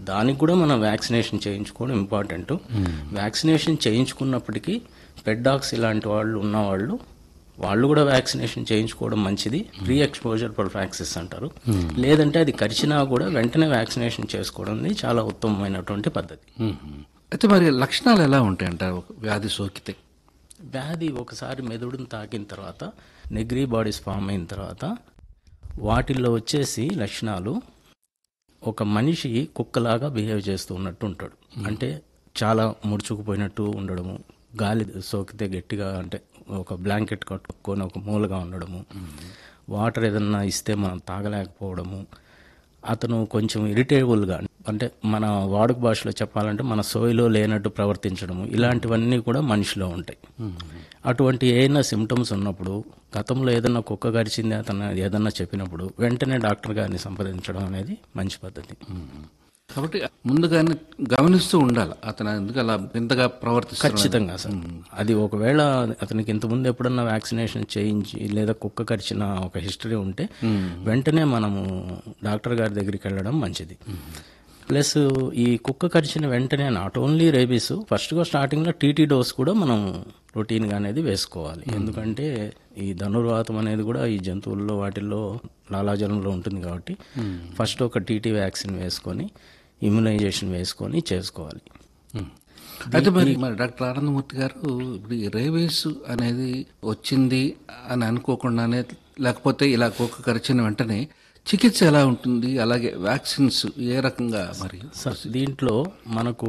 దానికి కూడా మనం వ్యాక్సినేషన్ చేయించుకోవడం ఇంపార్టెంట్ వ్యాక్సినేషన్ చేయించుకున్నప్పటికీ పెడ్డాక్స్ ఇలాంటి వాళ్ళు ఉన్నవాళ్ళు వాళ్ళు కూడా వ్యాక్సినేషన్ చేయించుకోవడం మంచిది ప్రీ ఎక్స్పోజర్ ప్రొఫాక్సిస్ అంటారు లేదంటే అది కరిచినా కూడా వెంటనే వ్యాక్సినేషన్ చేసుకోవడం అనేది చాలా ఉత్తమమైనటువంటి పద్ధతి మ్మ్. అయితే మరి లక్షణాలు ఎలా ఉంటాయి అంటారు వ్యాధి సోకితే వ్యాధి ఒకసారి మెదడును తాకిన తర్వాత నెగ్రీ బాడీస్ ఫామ్ అయిన తర్వాత వాటిల్లో వచ్చేసి లక్షణాలు ఒక మనిషి కుక్కలాగా బిహేవ్ చేస్తూ ఉన్నట్టు ఉంటాడు అంటే చాలా ముడుచుకుపోయినట్టు ఉండడము గాలి సోకితే గట్టిగా అంటే ఒక బ్లాంకెట్ కట్టుకొని ఒక మూలగా ఉండడము వాటర్ ఏదన్నా ఇస్తే మనం తాగలేకపోవడము అతను కొంచెం ఇరిటేబుల్గా అంటే మన వాడుక భాషలో చెప్పాలంటే మన సోయిలో లేనట్టు ప్రవర్తించడము ఇలాంటివన్నీ కూడా మనిషిలో ఉంటాయి అటువంటి ఏదైనా సిమ్టమ్స్ ఉన్నప్పుడు గతంలో ఏదన్నా కుక్క గరిచింది అతను ఏదన్నా చెప్పినప్పుడు వెంటనే డాక్టర్ గారిని సంప్రదించడం అనేది మంచి పద్ధతి కాబట్టి ముందుగానే గమనిస్తూ ఉండాలి అతను ఎందుకు అలా ఇంతగా ప్రవర్తిస్తున్నాడు ఖచ్చితంగా సార్ అది ఒకవేళ అతనికి ఇంతకుముందు ఎప్పుడన్నా వ్యాక్సినేషన్ చేయించి లేదా కుక్క కరిచిన ఒక హిస్టరీ ఉంటే వెంటనే మనము డాక్టర్ గారి దగ్గరికి వెళ్ళడం మంచిది ప్లస్ ఈ కుక్క కరిచిన వెంటనే నాట్ ఓన్లీ రేబీస్ ఫస్ట్గా స్టార్టింగ్లో టీటీ డోస్ కూడా మనం రొటీన్గా అనేది వేసుకోవాలి ఎందుకంటే ఈ ధనుర్వాతం అనేది కూడా ఈ జంతువుల్లో వాటిల్లో లాలాజలంలో ఉంటుంది కాబట్టి ఫస్ట్ ఒక టీటీ వ్యాక్సిన్ వేసుకొని ఇమ్యునైజేషన్ వేసుకొని చేసుకోవాలి మ్మ్. అయితే మరి మరి డాక్టర్ ఆనందమూర్తి గారు ఇప్పుడు ఈ రేబీస్ అనేది వచ్చింది అని అనుకోకుండానే లేకపోతే ఇలా కుక్క కరిచిన వెంటనే చికిత్స ఎలా ఉంటుంది అలాగే వ్యాక్సిన్స్ ఏ రకంగా మరి సార్ దీంట్లో మనకు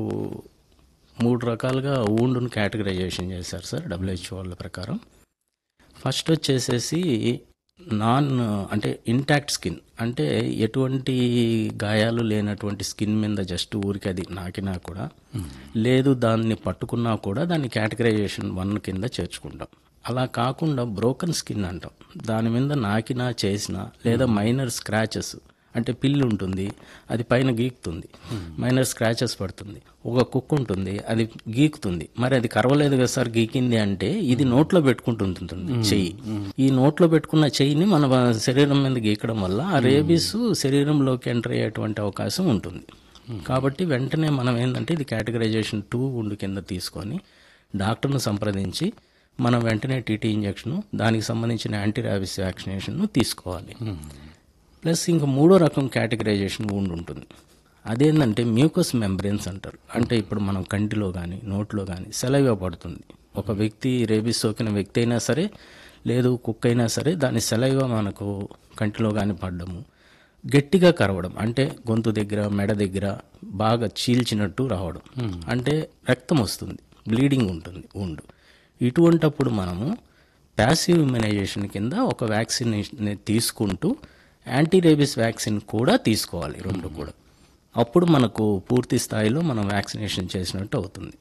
మూడు రకాలుగా ఊండును కేటగరైజేషన్ చేశారు సార్ డబ్ల్యూహెచ్ఓ వాళ్ళ ప్రకారం ఫస్ట్ వచ్చేసేసి నాన్ అంటే ఇంటాక్ట్ స్కిన్ అంటే ఎటువంటి గాయాలు లేనటువంటి స్కిన్ మీద జస్ట్ ఊరికి అది నాకినా కూడా లేదు దాన్ని పట్టుకున్నా కూడా దాన్ని కేటగరైజేషన్ వన్ కింద చేర్చుకుంటాం అలా కాకుండా బ్రోకన్ స్కిన్ అంటాం దాని మీద నాకినా చేసినా లేదా మైనర్ స్క్రాచెస్ అంటే పిల్లి ఉంటుంది అది పైన గీకుతుంది మైనర్ స్క్రాచెస్ పడుతుంది ఒక కుక్క ఉంటుంది అది గీకుతుంది మరి అది కరవలేదు కదా సార్ గీకింది అంటే ఇది నోట్లో పెట్టుకుంటుంటుంది చెయ్యి ఈ నోట్లో పెట్టుకున్న చెయ్యిని మన శరీరం మీద గీకడం వల్ల ఆ రేబీస్ శరీరంలోకి ఎంటర్ అయ్యేటువంటి అవకాశం ఉంటుంది కాబట్టి వెంటనే మనం ఏంటంటే ఇది కేటగరైజేషన్ టూ ఉండు కింద తీసుకొని డాక్టర్ను సంప్రదించి మనం వెంటనే టీటీ ఇంజెక్షన్ దానికి సంబంధించిన యాంటీ ర్యాబిస్ వ్యాక్సినేషన్ తీసుకోవాలి ప్లస్ ఇంకా మూడో రకం కేటగరైజేషన్ wound ఉంటుంది అదేంటంటే మ్యూకస్ మెంబ్రెన్స్ అంటారు అంటే ఇప్పుడు మనం కంటిలో కానీ నోట్లో కానీ సెలైవా పడుతుంది ఒక వ్యక్తి రేబీస్ సోకిన వ్యక్తి అయినా సరే లేదు కుక్క అయినా సరే దాని సెలైవా మనకు కంటిలో కానీ పడ్డము గట్టిగా కరవడం అంటే గొంతు దగ్గర మెడ దగ్గర బాగా చీల్చినట్టు రావడం అంటే రక్తం వస్తుంది బ్లీడింగ్ ఉంటుంది ఉండు ఇటువంటప్పుడు మనము ప్యాసివ్ ఇమ్యునైజేషన్ కింద ఒక వ్యాక్సిన్ తీసుకుంటూ యాంటీ రేబిస్ వ్యాక్సిన్ కూడా తీసుకోవాలి రెండు కూడా అప్పుడు మనకు పూర్తి స్థాయిలో మనం వ్యాక్సినేషన్ చేసినట్టు అవుతుంది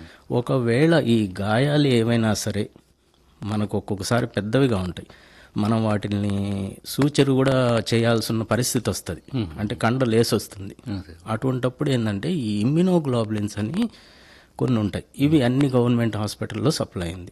ఒకవేళ ఈ గాయాలు ఏవైనా సరే మనకు ఒక్కొక్కసారి పెద్దవిగా ఉంటాయి మనం వాటిని సూచరు కూడా చేయాల్సిన పరిస్థితి వస్తుంది అంటే కండ లేసి వస్తుంది అటువంటప్పుడు ఏంటంటే ఈ ఇమ్యునోగ్లోబులిన్స్ అని కొన్ని ఉంటాయి ఇవి అన్ని గవర్నమెంట్ హాస్పిటల్లో సప్లై అయింది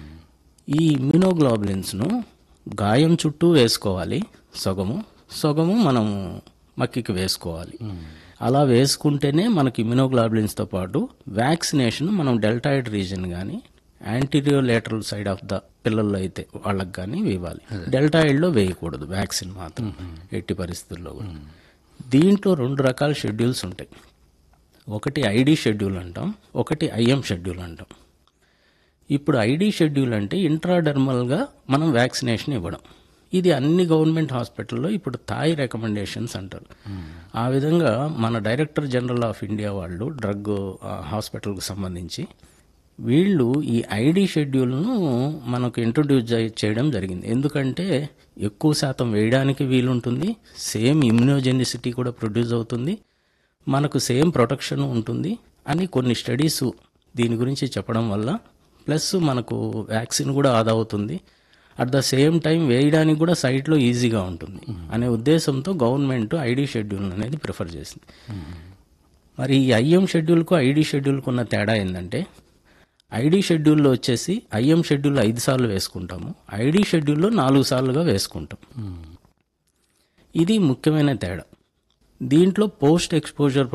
ఈ ఇమ్యునోగ్లోబులిన్స్ను గాయం చుట్టూ వేసుకోవాలి సగము సగము మనము మక్కికి వేసుకోవాలి అలా వేసుకుంటేనే మనకి ఇమ్యునోగ్లోబులిన్స్తో పాటు వ్యాక్సినేషన్ మనం డెల్టాయిడ్ రీజన్ కానీ anterolateral side of the పిల్లల్లో అయితే వాళ్ళకి కానీ ఇవ్వాలి డెల్టాయిడ్లో వేయకూడదు వ్యాక్సిన్ మాత్రం ఎట్టి పరిస్థితుల్లో కూడా దీంట్లో రెండు రకాల షెడ్యూల్స్ ఉంటాయి ఒకటి ఐడి షెడ్యూల్ అంటాం ఒకటి ఐఎం షెడ్యూల్ అంటాం ఇప్పుడు ఐడి షెడ్యూల్ అంటే ఇంట్రాడర్మల్గా మనం వ్యాక్సినేషన్ ఇవ్వడం ఇది అన్ని గవర్నమెంట్ హాస్పిటల్లో ఇప్పుడు థాయ్ రికమెండేషన్స్ అంటారు ఆ విధంగా మన డైరెక్టర్ జనరల్ ఆఫ్ ఇండియా వాళ్ళు డ్రగ్ ఆ, హాస్పిటల్కి సంబంధించి వీళ్ళు ఈ ఐడి షెడ్యూల్ను మనకు ఇంట్రొడ్యూస్ చేయడం జరిగింది ఎందుకంటే ఎక్కువ శాతం వేయడానికి వీలుంటుంది సేమ్ ఇమ్యునోజెనిసిటీ కూడా ప్రొడ్యూస్ అవుతుంది మనకు సేమ్ ప్రొటెక్షన్ ఉంటుంది అని కొన్ని స్టడీస్ దీని గురించి చెప్పడం వల్ల ప్లస్ మనకు వ్యాక్సిన్ కూడా ఆదా అవుతుంది అట్ ద సేమ్ టైం వేయడానికి కూడా సైట్లో ఈజీగా ఉంటుంది అనే ఉద్దేశంతో గవర్నమెంట్ ఐడి షెడ్యూల్ అనేది ప్రిఫర్ చేసింది మరి ఈ ఐఎం షెడ్యూల్కు ఐడి షెడ్యూల్కు ఉన్న తేడా ఏంటంటే ఐడి షెడ్యూల్లో వచ్చేసి ఐఎం షెడ్యూల్ ఐదు సార్లు వేసుకుంటాము ఐడి షెడ్యూల్లో నాలుగు సార్లుగా వేసుకుంటాం ఇది ముఖ్యమైన తేడా దీంట్లో పోస్ట్ ఎక్స్పోజర్